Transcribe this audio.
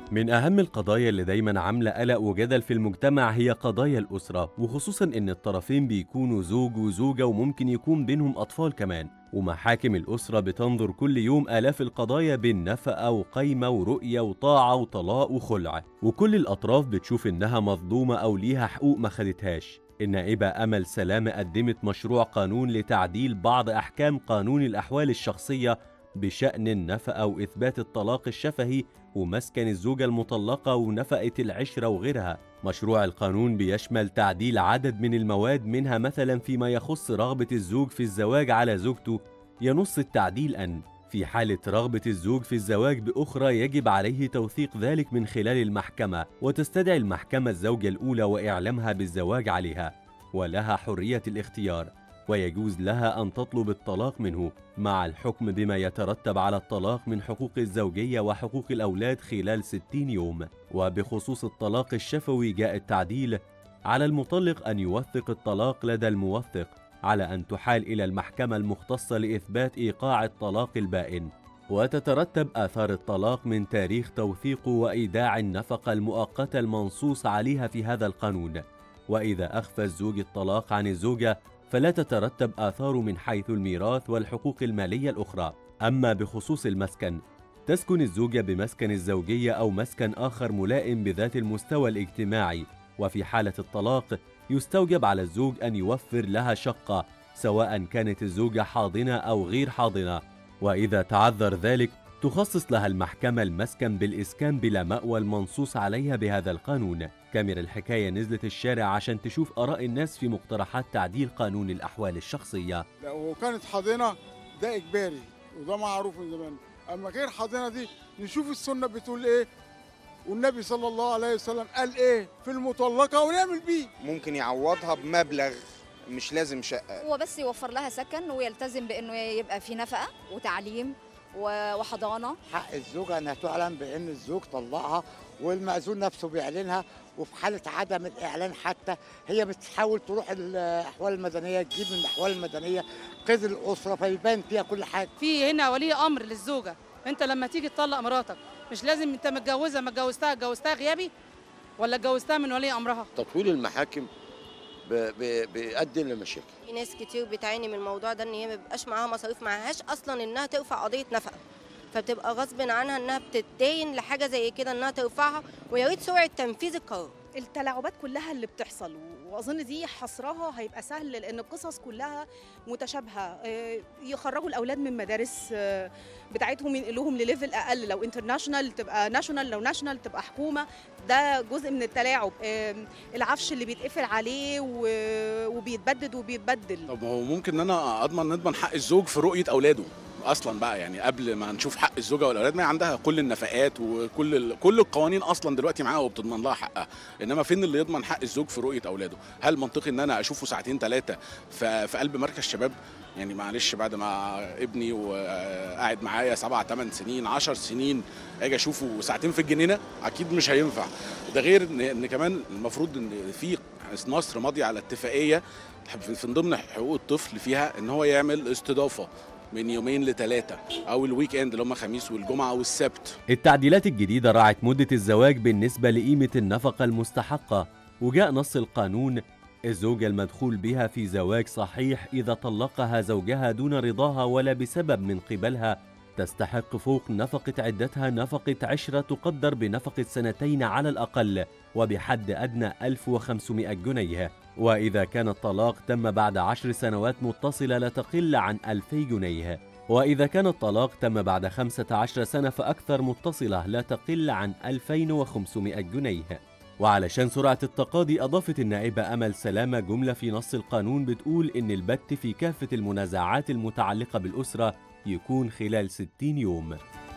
من أهم القضايا اللي دايما عاملة قلق وجدل في المجتمع هي قضايا الأسرة وخصوصا إن الطرفين بيكونوا زوج وزوجة وممكن يكون بينهم أطفال كمان ومحاكم الأسرة بتنظر كل يوم آلاف القضايا بين نفقة وقايمة ورؤية وطاعة وطلاق وخلع وكل الأطراف بتشوف إنها مظلومة أو ليها حقوق ما خدتهاش النائبة أمل سلامة قدمت مشروع قانون لتعديل بعض أحكام قانون الأحوال الشخصية بشأن النفقة وإثبات الطلاق الشفهي ومسكن الزوجة المطلقة ونفقة العشرة وغيرها مشروع القانون بيشمل تعديل عدد من المواد منها مثلا فيما يخص رغبة الزوج في الزواج على زوجته ينص التعديل أن في حالة رغبة الزوج في الزواج بأخرى يجب عليه توثيق ذلك من خلال المحكمة وتستدعي المحكمة الزوجة الأولى وإعلامها بالزواج عليها ولها حرية الاختيار ويجوز لها أن تطلب الطلاق منه مع الحكم بما يترتب على الطلاق من حقوق الزوجية وحقوق الأولاد خلال 60 يوم وبخصوص الطلاق الشفوي جاء التعديل على المطلق أن يوثق الطلاق لدى الموثق على أن تحال إلى المحكمة المختصة لإثبات إيقاع الطلاق البائن وتترتب آثار الطلاق من تاريخ توثيق وإيداع النفقة المؤقتة المنصوص عليها في هذا القانون وإذا أخفى الزوج الطلاق عن الزوجة فلا تترتب آثار من حيث الميراث والحقوق المالية الأخرى أما بخصوص المسكن تسكن الزوجة بمسكن الزوجية أو مسكن آخر ملائم بذات المستوى الاجتماعي وفي حالة الطلاق يستوجب على الزوج أن يوفر لها شقة سواء كانت الزوجة حاضنة أو غير حاضنة وإذا تعذر ذلك تخصص لها المحكمة المسكن بالإسكان بلا مأوى المنصوص عليها بهذا القانون كاميرا الحكاية نزلت الشارع عشان تشوف آراء الناس في مقترحات تعديل قانون الأحوال الشخصية لو كانت حاضنه ده اجباري وده معروف من زمان اما غير حاضنه دي نشوف السنه بتقول ايه والنبي صلى الله عليه وسلم قال ايه في المطلقه ونعمل بيه ممكن يعوضها بمبلغ مش لازم شقة هو بس يوفر لها سكن ويلتزم بانه يبقى في نفقه وتعليم و- وحضانه حق الزوجة أنها تعلن بأن الزوج طلقها والمأذون نفسه بيعلنها وفي حالة عدم الإعلان حتى هي بتحاول تروح الأحوال المدنية تجيب من الأحوال المدنية قيد الأسرة فيبان فيها كل حاجة في هنا ولي امر للزوجه انت لما تيجي تطلق مراتك مش لازم انت متجوزه ما اتجوزتها اتجوزتها غيابي ولا اتجوزتها من ولي امرها تطويل المحاكم ب- ب- بيؤدي لمشاكل في ناس كتير بتعاني من الموضوع ده ان هي ما بيبقاش معاها مصاريف معهاش اصلا انها ترفع قضيه نفقه فبتبقى غصب عنها انها بتتدين لحاجه زي كده انها ترفعها ويا ريت سرعه تنفيذ القرار التلاعبات كلها اللي بتحصل واظن دي حصرها هيبقى سهل لان القصص كلها متشابهه آه، يخرجوا الاولاد من مدارس آه، بتاعتهم ينقلوهم لليفل اقل لو انترناشونال تبقى ناشونال لو ناشونال تبقى حكومه ده جزء من التلاعب آه، العفش اللي بيتقفل عليه و- وبيتبدد وبيتبدل طب هو ممكن ان انا اضمن نضمن حق الزوج في رؤيه اولاده اصلا بقى يعني قبل ما نشوف حق الزوجه والاولاد ما هي عندها كل النفقات وكل ال... كل القوانين اصلا دلوقتي معاها وبتضمن لها حقها انما فين اللي يضمن حق الزوج في رؤيه اولاده هل منطقي ان انا اشوفه ساعتين ثلاثه في... في قلب مركز شباب يعني معلش بعد ما ابني وقاعد معايا سبع ثمان سنين عشر سنين اجي اشوفه ساعتين في الجنينه اكيد مش هينفع ده غير ان, إن كمان المفروض ان في مصر ماضيه على اتفاقيه في من ضمن حقوق الطفل فيها ان هو يعمل استضافه من يومين لثلاثه او الويك اند اللي هم خميس والجمعه والسبت التعديلات الجديدة راعت مدة الزواج بالنسبة لقيمة النفقة المستحقة وجاء نص القانون الزوجة المدخول بها في زواج صحيح إذا طلقها زوجها دون رضاها ولا بسبب من قبلها تستحق فوق نفقة عدتها نفقة عشرة تقدر بنفقة سنتين على الأقل وبحد أدنى 1500 جنيه وإذا كان الطلاق تم بعد عشر سنوات متصلة لا تقل عن 2000 جنيه وإذا كان الطلاق تم بعد 15 سنة فأكثر متصلة لا تقل عن 2500 جنيه وعلشان سرعة التقاضي أضافت النائبة أمل سلامة جملة في نص القانون بتقول إن البت في كافة المنازعات المتعلقة بالأسرة يكون خلال 60 يوم